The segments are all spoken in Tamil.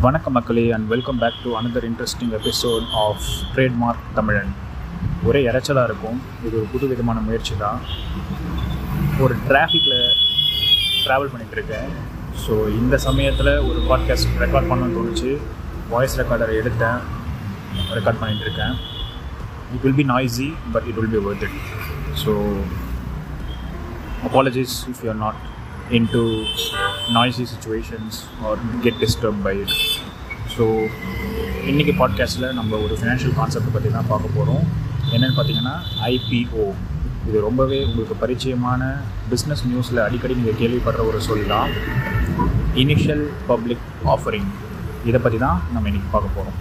வணக்கம் மக்களே and welcome back to another interesting episode of trademark Tamizhan ஒரே இறைச்சலாக இருக்கும் இது ஒரு புது விதமான முயற்சி தான் ஒரு டிராஃபிக்கில் ட்ராவல் பண்ணிகிட்டு இருக்கேன் ஸோ இந்த சமயத்தில் ஒரு பாட்காஸ்ட் ரெக்கார்ட் பண்ணணும்னு தோணுச்சு வாய்ஸ் ரெக்கார்டரை எடுத்தேன் ரெக்கார்ட் பண்ணிகிட்டு இருக்கேன் it will be noisy but it will be worth it so apologies if you're not into noisy situations or get disturbed by it so இன்றைக்கி பாட்காஸ்ட்டில் நம்ம ஒரு ஃபினான்ஷியல் கான்செப்ட் பற்றி தான் பார்க்க போகிறோம் என்னென்னு பார்த்தீங்கன்னா ஐபிஓ இது ரொம்பவே உங்களுக்கு பரிச்சயமான பிஸ்னஸ் நியூஸில் அடிக்கடி நீங்கள் கேள்விப்படுற ஒரு சொல் தான் இனிஷியல் பப்ளிக் ஆஃபரிங் இதை பற்றி தான் நம்ம இன்றைக்கி பார்க்க போகிறோம்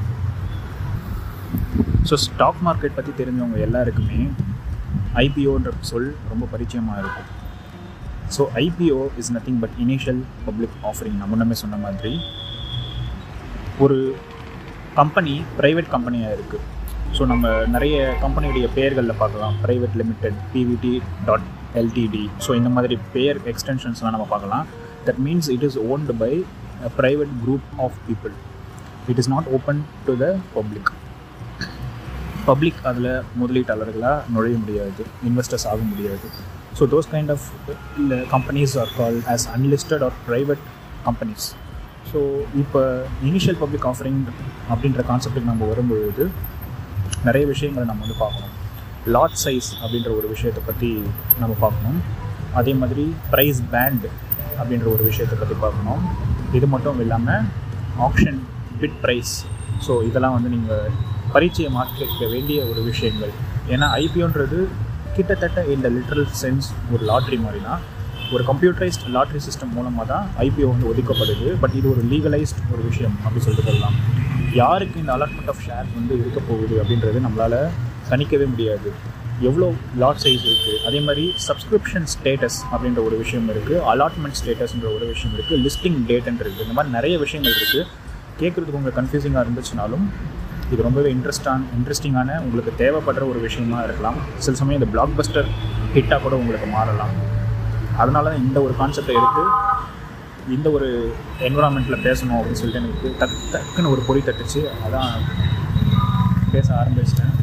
ஸோ ஸ்டாக் மார்க்கெட் பற்றி தெரிஞ்சவங்க எல்லாருக்குமே ஐபிஓன்ற சொல் ரொம்ப பரிச்சயமாக இருக்கும் so IPO is nothing but initial public offering நான் முன்னமே சொன்ன மாதிரி ஒரு கம்பெனி ப்ரைவேட் கம்பெனியாக இருக்குது ஸோ நம்ம நிறைய கம்பெனியுடைய பெயர்களில் பார்க்கலாம் private limited PVT dot LTD so இந்த மாதிரி பெயர் எக்ஸ்டென்ஷன்ஸ்லாம் நம்ம பார்க்கலாம் that means it is owned by a private group of people it is not open to the public public அதில் முதலீட்டாளர்களாக நுழைய முடியாது இன்வெஸ்டர்ஸ் ஆக முடியாது ஸோ தோஸ் கைண்ட் ஆஃப் இல்லை companies are call as unlisted are private companies so இப்போ இனிஷியல் பப்ளிக் ஆஃபரிங் அப்படின்ற கான்செப்ட்டுக்கு நம்ம வரும்பொழுது நிறைய விஷயங்களை நம்ம வந்து பார்க்கணும் லாட் சைஸ் அப்படின்ற ஒரு விஷயத்தை பற்றி நம்ம பார்க்கணும் அதே மாதிரி ப்ரைஸ் பேண்ட் அப்படின்ற ஒரு விஷயத்தை பற்றி பார்க்கணும் இது மட்டும் இல்லாமல் ஆப்ஷன் பிட் ப்ரைஸ் ஸோ இதெல்லாம் வந்து நீங்கள் பரிச்சயமாக கேட்க வேண்டிய ஒரு விஷயங்கள் ஏன்னா ஐபிஓன்றது கிட்டத்தட்ட இந்த லிட்ரல் சென்ஸ் ஒரு லாட்ரி மாதிரி தான் ஒரு கம்ப்யூட்டரைஸ்ட் லாட்ரி சிஸ்டம் மூலமாக தான் ஐபிஓ வந்து ஒதுக்கப்படுது பட் இது ஒரு லீகலைஸ்ட் ஒரு விஷயம் அப்படி சொல்லிட்டு சொல்லலாம் யாருக்கு இந்த அலாட்மெண்ட் ஆஃப் ஷேர் வந்து இருக்க போகுது அப்படின்றது நம்மளால் கணிக்கவே முடியாது எவ்வளோ லாட் சைஸ் இருக்குது அதே மாதிரி சப்ஸ்கிரிப்ஷன் ஸ்டேட்டஸ் அப்படின்ற ஒரு விஷயம் இருக்குது அலாட்மெண்ட் ஸ்டேட்டஸ்ன்ற ஒரு விஷயம் இருக்குது லிஸ்டிங் டேட்ன்ற இருக்குது இந்த மாதிரி நிறைய விஷயங்கள் இருக்குது கேட்குறதுக்கு உங்களுக்கு கன்ஃபியூசிங்காக இருந்துச்சுனாலும் இது ரொம்பவே இன்ட்ரெஸ்டான இன்ட்ரெஸ்டிங்கான உங்களுக்கு தேவைப்படுற ஒரு விஷயமா இருக்கலாம் சில சமயம் இந்த பிளாக் பஸ்டர் ஹிட்டாக கூட உங்களுக்கு மாறலாம் அதனால தான் இந்த ஒரு கான்செப்டை எடுத்து இந்த ஒரு என்வரான்மெண்ட்டில் பேசணும் அப்படின்னு சொல்லிட்டு எனக்கு டக் டக்குன்னு ஒரு பொறி தட்டுச்சு அதான் பேச ஆரம்பிச்சிட்டேன்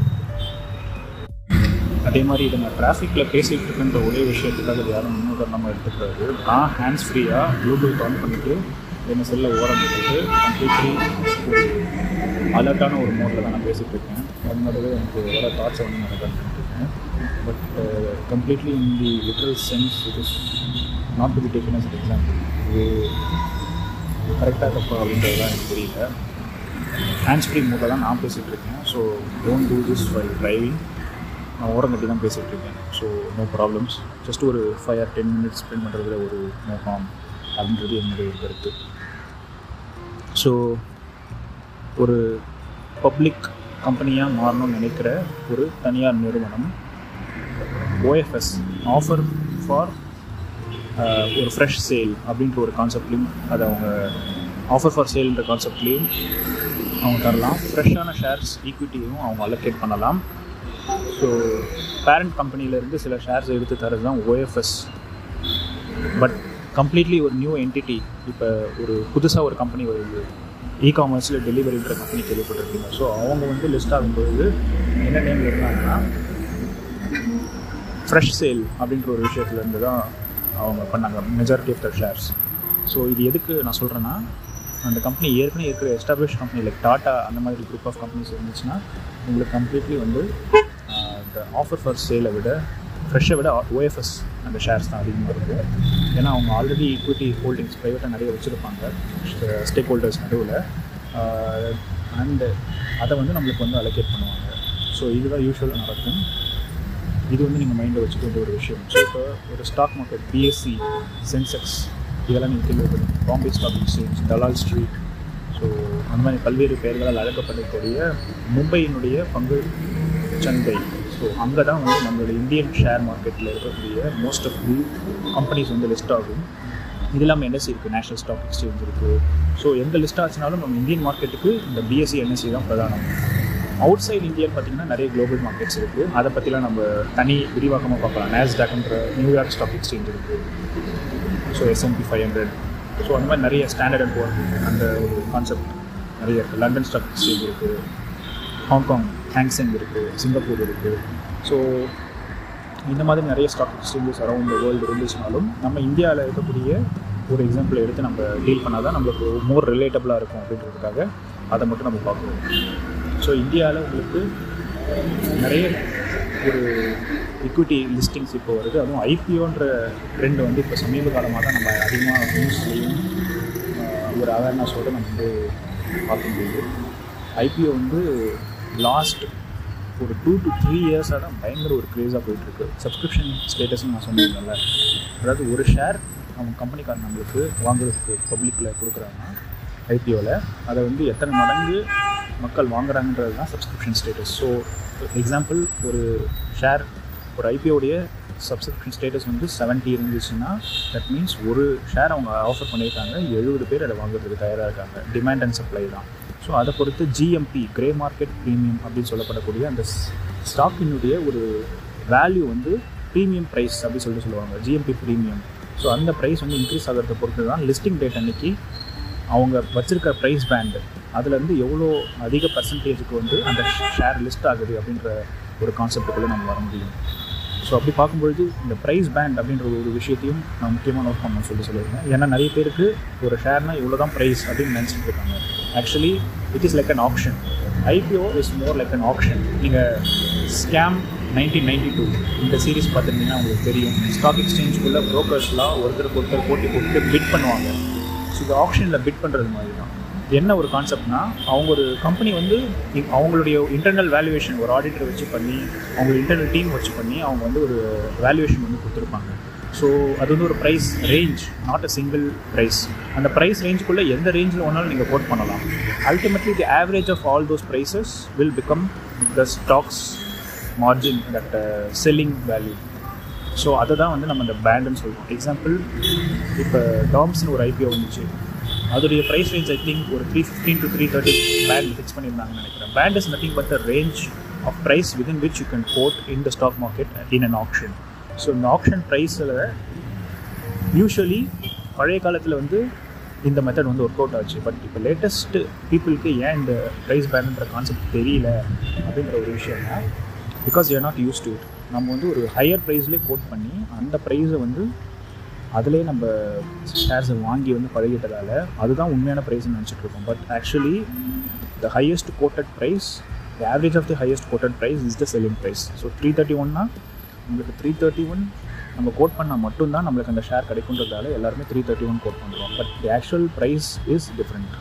அதே மாதிரி இதை நான் டிராஃபிக்கில் பேசிகிட்டு இருக்குன்ற ஒரே விஷயத்துக்காக அது யாரும் முன்னுதாரணமாக எடுத்துக்கிறாரு நான் ஹேண்ட்ஸ் ஃப்ரீயாக ப்ளூடூத் ஆன் பண்ணிவிட்டு என்ன செல்ல ஓரம் விட்டுட்டு கம்ப்ளீட்லி அலர்ட்டான ஒரு மோடில் தான் நான் பேசிகிட்டு இருக்கேன் அதனாலவே எனக்கு வர தாட்ஸை வந்து நான் ரெக்கார்ட் பண்ணிட்டுருக்கேன் but completely in the literal sense it is not to be taken as example இது கரெக்டாக தப்பா அப்படின்றதுலாம் எனக்கு தெரியல ஹேண்ட்ஸ் ஃப்ரீ மோடில் தான் நான் பேசிகிட்டு இருக்கேன் so don't do this while driving நான் ஓரம் கட்டி தான் பேசிகிட்டு இருக்கேன் ஸோ நோ ப்ராப்ளம்ஸ் ஜஸ்ட் ஒரு five or ten minutes spend பண்ணுறதுல ஒரு நோ ஹார்ம் அப்படின்றது என்னுடைய ஒரு கருத்து ஸோ ஒரு பப்ளிக் கம்பெனியாக மாறணும்னு நினைக்கிற ஒரு தனியார் நிறுவனம் ஓஎஃப்எஸ் ஆஃபர் ஃபார் ஒரு ஃப்ரெஷ் சேல் அப்படின்ற ஒரு கான்செப்ட்லேயும் அதை அவங்க ஆஃபர் ஃபார் சேல்ன்ற கான்செப்ட்லேயும் அவங்க தரலாம் ஃப்ரெஷ்ஷான ஷேர்ஸ் ஈக்விட்டியும் அவங்க அலோகேட் பண்ணலாம் ஸோ பேரண்ட் கம்பெனியிலேருந்து சில ஷேர்ஸ் எடுத்து தரது தான் ஓஎஃப்எஸ் பட் கம்ப்ளீட்லி ஒரு நியூ என்டிட்டி இப்போ ஒரு புதுசாக ஒரு கம்பெனி வருது இ காமர்ஸில் டெலிவரின்ற கம்பெனி கேள்விப்பட்டிருக்கீங்க ஸோ அவங்க வந்து லிஸ்ட் ஆகும்போது என்ன நேமில் இருந்தாங்கன்னா ஃப்ரெஷ் சேல் அப்படின்ற ஒரு விஷயத்துலேருந்து தான் அவங்க பண்ணாங்க majority of the shares so இது எதுக்கு நான் சொல்கிறேன்னா அந்த கம்பெனி ஏற்கனவே இருக்கிற எஸ்டாப்ளிஷ் கம்பெனி லைக் டாட்டா அந்த மாதிரி குரூப் ஆஃப் கம்பெனிஸ் இருந்துச்சுன்னா உங்களுக்கு கம்ப்ளீட்லி வந்து இந்த ஆஃபர் ஃபார் சேலை விட ஃப்ரெஷ்ஷை விட ஓஎஃப்எஸ் அந்த ஷேர்ஸ் தான் அதிகமாக இருக்குது ஏன்னா அவங்க ஆல்ரெடி ஈக்விட்டி ஹோல்டிங்ஸ் ப்ரைவேட்டாக நிறைய வச்சுருப்பாங்க ஸ்டேக் ஹோல்டர்ஸ் நடுவில் அண்டு அதை வந்து நம்மளுக்கு வந்து அலோகேட் பண்ணுவாங்க ஸோ இதுதான் யூஸ்வலாக நடக்கும் இது வந்து நீங்கள் மைண்டில் வச்சுக்க வேண்டிய ஒரு விஷயம் ஸோ இப்போ ஒரு ஸ்டாக் மார்க்கெட் பிஎஸ்சி சென்செக்ஸ் இதெல்லாம் நீங்கள் கேள்விப்படும் Bombay stock exchange Dalal street so அந்த மாதிரி பல்வேறு பெயர்களால் அழைக்கப்படக்கூடிய மும்பையினுடைய பங்கு சந்தை ஸோ அங்கே தான் வந்து நம்மளோட இந்தியன் ஷேர் மார்க்கெட்டில் இருக்கக்கூடிய மோஸ்ட் ஆஃப் தி கம்பெனிஸ் வந்து லிஸ்ட் ஆகும் இது இல்லாமல் என்எஸ்சி இருக்குது நேஷனல் ஸ்டாக் எக்ஸ்சேஞ்ச் இருக்குது ஸோ எந்த லிஸ்ட் ஆச்சுனாலும் நம்ம இந்தியன் மார்க்கெட்டுக்கு இந்த பிஎஸ்சி என்எஸ்சி தான் பிரதானம் அவுட் சைட் இந்தியான்னு பார்த்தீங்கன்னா நிறைய குளோபல் மார்க்கெட்ஸ் இருக்குது அதை பற்றிலாம் நம்ம தனி விரிவாக்கமாக பார்க்கலாம் நேஸ்டாக்ன்ற நியூயார்க் ஸ்டாக் எக்ஸ்சேஞ்ச் இருக்குது so S and P five hundred so அந்த மாதிரி நிறைய ஸ்டாண்டர்ட் அண்ட் போர் அந்த ஒரு கான்செப்ட் நிறைய இருக்குது லண்டன் ஸ்டாக் எக்ஸ்சேஞ்ச் இருக்குது ஹாங்காங் ஹாங்ஸெங் இருக்குது சிங்கப்பூர் இருக்குது ஸோ இந்த மாதிரி நிறைய ஸ்டாக் எக்ஸ்சேஞ்சஸ் அரௌண்ட் வேர்ல்டு இருந்துச்சுனாலும் நம்ம இந்தியாவில் இருக்கக்கூடிய ஒரு எக்ஸாம்பிள் எடுத்து நம்ம டீல் பண்ணால் தான் நம்மளுக்கு மோர் ரிலேட்டபுளாக இருக்கும் அப்படின்றதுக்காக அதை மட்டும் நம்ம பார்க்கணும் ஸோ இந்தியாவில் உங்களுக்கு நிறைய ஒரு equity லிஸ்டிங்ஸ் இப்போ வருது அதுவும் ஐபிஓன்ற ட்ரெண்ட் வந்து இப்போ சமீப காலமாக தான் நம்ம அதிகமாக நியூஸ்லேயும் ஒரு அவேர்னஸோடு நம்ம வந்து பார்க்க முடியுது ஐபிஓ வந்து லாஸ்ட் ஒரு டூ டு த்ரீ இயர்ஸாக தான் பயங்கர ஒரு க்ரேஸாக போயிட்டுருக்கு சப்ஸ்கிரிப்ஷன் ஸ்டேட்டஸ்னு நான் சொன்னேன்ல அதாவது ஒரு ஷேர் அவங்க கம்பெனிக்காரன் நம்மளுக்கு வாங்குறதுக்கு பப்ளிக்கில் கொடுக்குறாங்கன்னா ஐபிஓவில் அதை வந்து எத்தனை மடங்கு மக்கள் வாங்குறாங்கன்றது தான் சப்ஸ்கிரிப்ஷன் ஸ்டேட்டஸ் ஸோ எக்ஸாம்பிள் ஒரு ஷேர் ஒரு ஐபிஓடைய சப்ஸ்கிரிப்ஷன் ஸ்டேட்டஸ் வந்து 70 இருந்துச்சுன்னா தட் மீன்ஸ் ஒரு ஷேர் அவங்க ஆஃபர் பண்ணியிருக்காங்க எழுபது பேர் அதை வாங்குறதுக்கு தயாராக இருக்காங்க டிமாண்ட் அண்ட் சப்ளை தான் ஸோ அதை பொறுத்து ஜிஎம்பி கிரே மார்க்கெட் ப்ரீமியம் அப்படின்னு சொல்லப்படக்கூடிய அந்த ஸ்டாக்கினுடைய ஒரு வேல்யூ வந்து ப்ரீமியம் ப்ரைஸ் அப்படின்னு சொல்லிட்டு சொல்லுவாங்க ஜிஎம்பி ப்ரீமியம் ஸோ அந்த ப்ரைஸ் வந்து இன்க்ரீஸ் ஆகிறத பொறுத்து தான் லிஸ்டிங் டேட் அன்னைக்கு அவங்க வச்சிருக்க ப்ரைஸ் பேண்டு அதுலேருந்து எவ்வளோ அதிக பர்சன்டேஜுக்கு வந்து அந்த ஷேர் லிஸ்ட் ஆகுது அப்படின்ற ஒரு கான்செப்டுக்குள்ளே நம்ம வர முடியும் ஸோ அப்படி பார்க்கும்பொழுது இந்த ப்ரைஸ் பேண்ட் அப்படின்ற ஒரு விஷயத்தையும் நான் முக்கியமாக நோட் பண்ணணும்னு சொல்லி சொல்லியிருந்தேன் ஏன்னா நிறைய பேருக்கு ஒரு ஷேர்னா இவ்வளோ தான் ப்ரைஸ் அப்படின்னு நினச்சிட்டு இருக்காங்க actually it is like an option IPO is more like an option நீங்கள் ஸ்கேம் நைன்டீன் நைன்டி டூ இந்த சீரிஸ் பார்த்துருந்தீங்கன்னா உங்களுக்கு தெரியும் ஸ்டாக் எக்ஸ்சேஞ்சுக்குள்ளே ப்ரோக்கர்ஸ்லாம் ஒருத்தருக்கு ஒருத்தர் போட்டி போட்டு பிட் பண்ணுவாங்க ஸோ இது ஆப்ஷனில் பிட் பண்ணுறது மாதிரி தான் என்ன ஒரு கான்செப்ட்னா அவங்க ஒரு கம்பெனி வந்து இ- அவங்களுடைய இன்டர்னல் வேல்யூவேஷன் ஒரு ஆடிட்டர் வச்சு பண்ணி அவங்க இன்டர்னல் டீம் வச்சு பண்ணி அவங்க வந்து ஒரு வேல்யூவேஷன் வந்து கொடுத்துருப்பாங்க ஸோ அது வந்து ஒரு price range not a single price அந்த ப்ரைஸ் ரேஞ்சுக்குள்ளே எந்த ரேஞ்சில் வேணாலும் நீங்கள் கோட் பண்ணலாம் ultimately the average of all those prices will become the stocks margin that selling value so அதை தான் வந்து நம்ம இந்த பேண்டுன்னு சொல்லுவோம் எக்ஸாம்பிள் இப்போ டாம்ஸ்னு ஒரு ஐபிஓ வந்துச்சு அதோடைய ப்ரைஸ் ரேஞ்ச் ஐ திங்க் ஒரு three fifteen to three thirty band fix பண்ணியிருந்தாங்கன்னு நினைக்கிறேன் band is nothing but the range of price within which you can quote in the stock market in an option so இந்த ஆப்ஷன் ப்ரைஸில் யூஸ்வலி பழைய காலத்தில் வந்து இந்த மெத்தட் வந்து ஒர்க் அவுட் ஆச்சு பட் இப்போ லேட்டஸ்ட் பீப்புளுக்கு ஏன் இந்த ப்ரைஸ் பேண்ட்ன்ற கான்செப்ட் தெரியல அப்படின்ற ஒரு விஷயம்னா because you're not use to it நம்ம வந்து ஒரு ஹையர் ப்ரைஸ்லேயே கோட் பண்ணி அந்த ப்ரைஸை வந்து அதிலே நம்ம ஷேர்ஸை வாங்கி வந்து பழகிட்டதால அதுதான் உண்மையான ப்ரைஸ்னு நினச்சிட்டு இருக்கோம் but actually the highest quoted price the average of the highest quoted price is the selling price so three thirty ஒன்னா உங்களுக்கு த்ரீ தேர்ட்டி ஒன் நம்ம கோட் பண்ணால் மட்டும்தான் நம்மளுக்கு அந்த ஷேர் கிடைக்குன்றதால எல்லாருமே த்ரீ தேர்ட்டி ஒன் கோட் பண்ணுறோம் but the actual price is different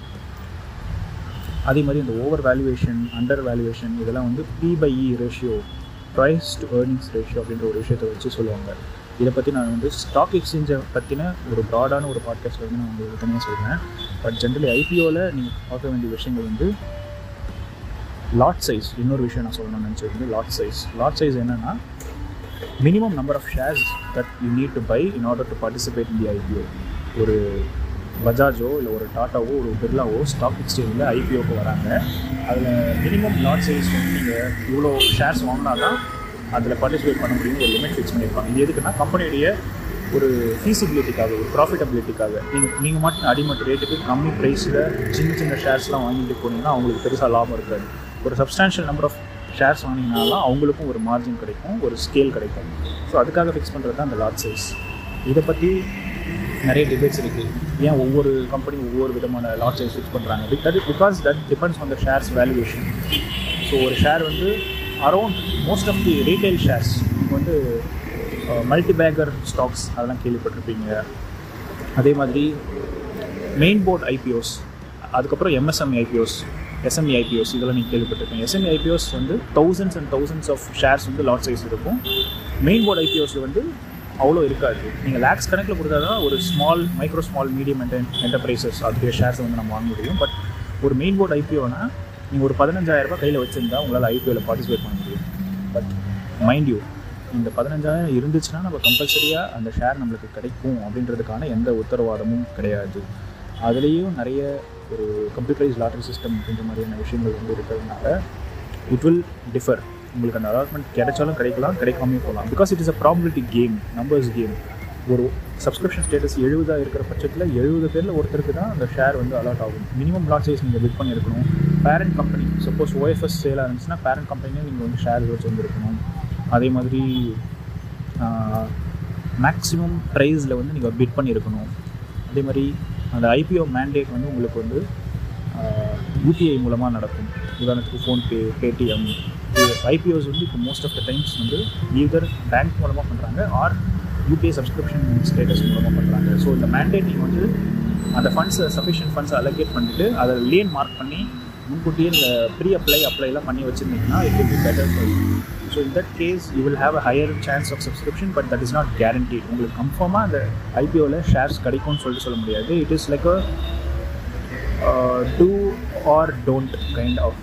அதே மாதிரி இந்த ஓவர் வேல்யூவேஷன் அண்டர் வேல்யூவேஷன் இதெல்லாம் வந்து P by E ratio price to earnings ratio அப்படின்ற ஒரு விஷயத்தை வச்சு சொல்லுவாங்க இதை பற்றி நான் வந்து ஸ்டாக் எக்ஸ்சேஞ்சை பற்றின ஒரு ப்ராடான ஒரு பாட்காஸ்ட்டில் வந்து நான் உங்களுக்கு தனியாக சொல்கிறேன் பட் ஜென்ரலி ஐபிஓவில் நீங்கள் பார்க்க வேண்டிய விஷயங்கள் வந்து லாட் சைஸ் இன்னொரு விஷயம் நான் சொல்லணும்னு நினச்சது வந்து லாட் சைஸ் லாட் சைஸ் என்னென்னா minimum number of shares that you need to buy in order to participate in the IPO ஒரு பஜாஜோ இல்லை ஒரு டாட்டாவோ ஒரு பிர்லாவோ ஸ்டாக் எக்ஸ்சேஞ்சில் ஐபிஓக்கு வராங்க அதில் மினிமம் லாட் சைஸ் வந்து நீங்கள் இவ்வளோ ஷேர்ஸ் வாங்கினா தான் அதில் பார்ட்டிசிபேட் பண்ண முடியும் ஒரு லிமிட் ஃபிக்ஸ் பண்ணியிருப்பாங்க இது எதுக்குன்னா கம்பெனியுடைய ஒரு ஃபீசிபிலிட்டிக்காக ஒரு ப்ராஃபிட்டபிலிட்டிக்காக நீங்கள் நீங்கள் மட்டும் அடிமட்ட ரேட்டுக்கு கம்மி ப்ரைஸில் சின்ன சின்ன ஷேர்ஸ்லாம் வாங்கிட்டு போனீங்கன்னா அவங்களுக்கு பெருசாக லாபம் இருக்காது ஒரு சப்ஸ்டான்ஷியல் நம்பர் ஆஃப் ஷேர்ஸ் வாங்கினாலும் அவங்களுக்கும் ஒரு மார்ஜின் கிடைக்கும் ஒரு ஸ்கேல் கிடைக்கும் ஸோ அதுக்காக ஃபிக்ஸ் பண்ணுறது தான் அந்த லாட் சைஸ் இதை பற்றி நிறைய டிபேட்ஸ் இருக்குது ஏன் ஒவ்வொரு கம்பெனி ஒவ்வொரு விதமான லாட் சைஸ் ஃபிக்ஸ் பண்ணுறாங்க that because that depends on the shares valuation so ஒரு ஷேர் வந்து around most of the retail shares வந்து மல்டி பேக்கர் ஸ்டாக்ஸ் அதெல்லாம் கேள்விப்பட்டிருப்பீங்க அதே மாதிரி மெயின் போர்ட் ஐபிஓஸ் அதுக்கப்புறம் எம்எஸ்எம்இ ஐபிஓஸ் எஸ்எம்இ ஐபிஓஸ் இதெல்லாம் நீங்கள் கேள்விப்பட்டிருப்பீங்க எஸ்எம்இ ஐபிஓஸ் வந்து thousands and thousands of shares வந்து லாட் சைஸ் இருக்கும் மெயின் போர்ட் ஐபிஓஸில் வந்து அவ்வளோ இருக்காது நீங்கள் லேக்ஸ் கணக்கில் கொடுத்தா தான் ஒரு small micro small medium enterprises அதுடைய ஷேர்ஸை வந்து நம்ம வாங்க முடியும் பட் ஒரு மெயின் போர்டு ஐபிஓனா நீங்கள் ஒரு பதினஞ்சாயிரம் ரூபாய் கையில் வச்சுருந்தா உங்களால் ஐபிஓவில் பார்ட்டிசிபேட் பண்ண முடியும் பட் மைண்ட் யூ இந்த பதினஞ்சாயிரம் இருந்துச்சுன்னா நம்ம கம்பல்சரியாக அந்த ஷேர் நம்மளுக்கு கிடைக்கும் அப்படின்றதுக்கான எந்த உத்தரவாதமும் கிடையாது அதுலேயும் நிறைய ஒரு கம்ப்யூட்டரைஸ் லாட்ரி சிஸ்டம் அப்படின்ற மாதிரியான விஷயங்கள் வந்து இருக்கிறதுனால இட் வில் டிஃபர் உங்களுக்கு அந்த அலாட்மெண்ட் கிடைச்சாலும் கிடைக்கலாம் கிடைக்காமே போகலாம் because it is a probability game numbers game ஒரு சப்ஸ்கிரிப்ஷன் ஸ்டேட்டஸ் எழுபதாக இருக்கிற பட்சத்தில் எழுபது பேரில் ஒருத்தருக்கு தான் அந்த ஷேர் வந்து அலாட் ஆகும் மினிமம் லாட் சைஸ் நீங்கள் பிட் பண்ணியிருக்கணும் பேரண்ட் கம்பெனி சப்போஸ் ஓஎஃப்எஸ் சேலாக இருந்துச்சுன்னா பேரண்ட் கம்பெனியே நீங்கள் வந்து ஷேர் வச்சு வந்துருக்கணும் அதே மாதிரி மேக்ஸிமம் ப்ரைஸில் வந்து நீங்கள் பிட் பண்ணியிருக்கணும் அதே மாதிரி அந்த ஐபிஓ மேண்டேட் வந்து உங்களுக்கு வந்து யூபிஐ மூலமாக நடக்கும் உதாரணத்துக்கு ஃபோன்பே பேடிஎம் ஐபிஓஸ் வந்து இப்போ மோஸ்ட் ஆஃப் த டைம்ஸ் வந்து ஈதர் பேங்க் மூலமாக பண்ணுறாங்க ஆர் யூபிஐ சப்ஸ்கிரிப்ஷன் ஸ்டேட்டஸ் மூலமாக பண்ணுறாங்க ஸோ இந்த மேண்டேட் நீங்கள் வந்து அந்த ஃபண்ட்ஸை சஃபிஷியன்ட் ஃபண்ட்ஸை அலோகேட் பண்ணிட்டு அதை லேன் மார்க் பண்ணி முன்கூட்டியே நீங்கள் ப்ரீ அப்ளை அப்ளைலாம் பண்ணி வச்சுருந்தீங்கன்னா it will be better for you so in that case you will have a higher chance of subscription but that is not guaranteed உங்களுக்கு கன்ஃபார்மாக அந்த ஐபிஓவில் ஷேர்ஸ் கிடைக்கும்னு சொல்லிட்டு சொல்ல முடியாது it is like a do or don't kind of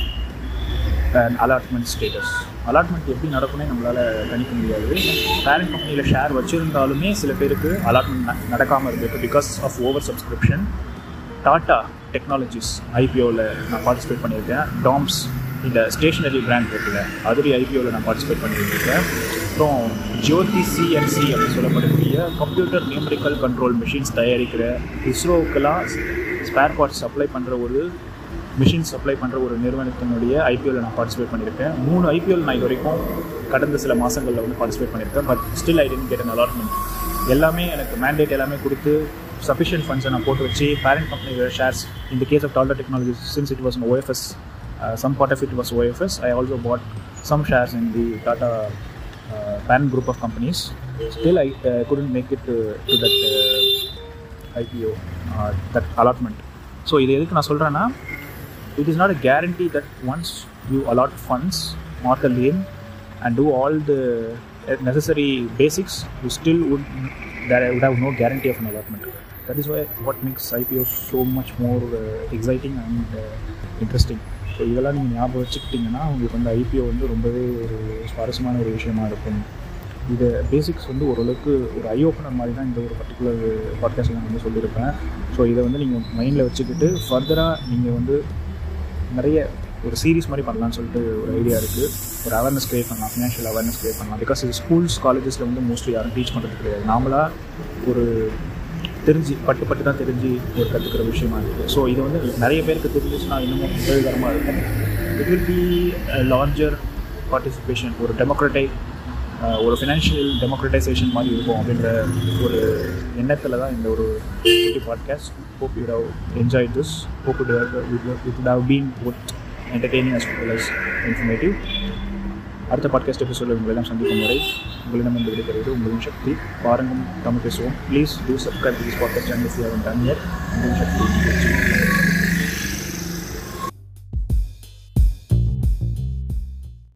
and allotment status allotment எப்படி நடக்கும்னே நம்மளால் கணிக்க முடியாது பேரண்ட் கம்பெனியில் ஷேர் வச்சுருந்தாலுமே சில பேருக்கு அலாட்மெண்ட் நடக்காமல் இருந்திருக்கு because of over subscription Tata technologies ஐபிஓவில் நான் பார்ட்டிசிபேட் பண்ணியிருக்கேன் டாம்ஸ் இந்த ஸ்டேஷனரி பிராண்ட் இருக்குல்ல அதுரி ஐபிஓவில் நான் பார்ட்டிசிபேட் பண்ணியிருக்கேன் அப்புறம் ஜோதி சிஎன்சி அப்படின்னு சொல்லப்படக்கூடிய கம்ப்யூட்டர் நியூமரிக்கல் கண்ட்ரோல் மிஷின்ஸ் தயாரிக்கிற இஸ்ரோவுக்கெல்லாம் ஸ்பேர் பார்ட்ஸ் சப்ளை பண்ணுற ஒரு மிஷின் சப்ளை பண்ணுற ஒரு நிறுவனத்தினுடைய ஐபிஎல்ல நான் பார்ட்டிசிபேட் பண்ணியிருக்கேன் மூணு ஐபிஎல் நான் இது வரைக்கும் கடந்த சில மாதங்களில் வந்து பார்ட்டிசிபேட் பண்ணியிருக்கேன் but still I didn't get an allotment எல்லாமே எனக்கு மேண்டேட் எல்லாமே கொடுத்து சஃபிஷியன்ட் ஃபண்ட்ஸை நான் போட்டு வச்சு பேரண்ட் கம்பெனியோட ஷேர்ஸ் இந்த கேஸ் ஆஃப் டால்டா technology since it was OFS some part of it was OFS I also bought some shares in the Tata parent group of companies still I couldn't make it to that IPO that allotment so இது எதுக்கு நான் சொல்கிறேன்னா it is not a guarantee that once you allot funds mark a lane and do all the necessary basics you still would there would have no guarantee of an allotment that is why what makes IPO so much more uh, exciting and uh, interesting so இதெல்லாம் நீங்கள் ஞாபகம் வச்சுக்கிட்டிங்கன்னா உங்களுக்கு வந்து ஐபிஓ வந்து ரொம்பவே ஒரு சுவாரஸ்யமான ஒரு விஷயமா இருக்கும் இது பேசிக்ஸ் வந்து ஓரளவுக்கு ஒரு ஐ ஓப்பனர் மாதிரி தான் இந்த ஒரு பர்டிகுலர் பாட்காஸ்ட்டில் நான் வந்து சொல்லியிருப்பேன் ஸோ இதை வந்து நீங்கள் மைண்டில் வச்சுக்கிட்டு ஃபர்தராக நீங்கள் வந்து நிறைய ஒரு சீரீஸ் மாதிரி பண்ணலாம்னு சொல்லிட்டு ஒரு ஐடியா இருக்குது ஒரு அவேர்னஸ் க்ரியேட் பண்ணலாம் ஃபினான்ஷியல் அவேர்னஸ் க்ரியேட் பண்ணலாம் பிகாஸ் இது ஸ்கூல்ஸ் காலேஜஸில் வந்து மோஸ்ட்லி யாரும் டீச் பண்ணுறது கிடையாது நாமளாக ஒரு தெரிஞ்சு பட்டு பட்டு தான் தெரிஞ்சு ஒரு கற்றுக்கிற விஷயமா இருக்குது ஸோ இது வந்து நிறைய பேருக்கு தெரிஞ்சிச்சுன்னா இன்னமும் உதவிகரமாக இருக்கும் it will be larger participation ஒரு டெமோக்ரட்டை ஒரு ஃபினான்ஷியல் டெமோக்ரட்டைசேஷன் மாதிரி இருக்கும் அப்படின்ற ஒரு எண்ணத்தில் தான் இந்த ஒரு podcast hope you have enjoyed this. Hope it would have, it would have been both entertaining as well as informative. அடுத்த பாட்காஸ்ட் எபிசோடில் உங்களெல்லாம் சந்திக்கும் வரை உங்களிடம் இந்த விடைபெறுவது உங்களின் சக்தி பாருங்கும் தமிழ் பேசுவோம் please to subscribe this podcast channel if you haven't done year உங்களின் சக்தி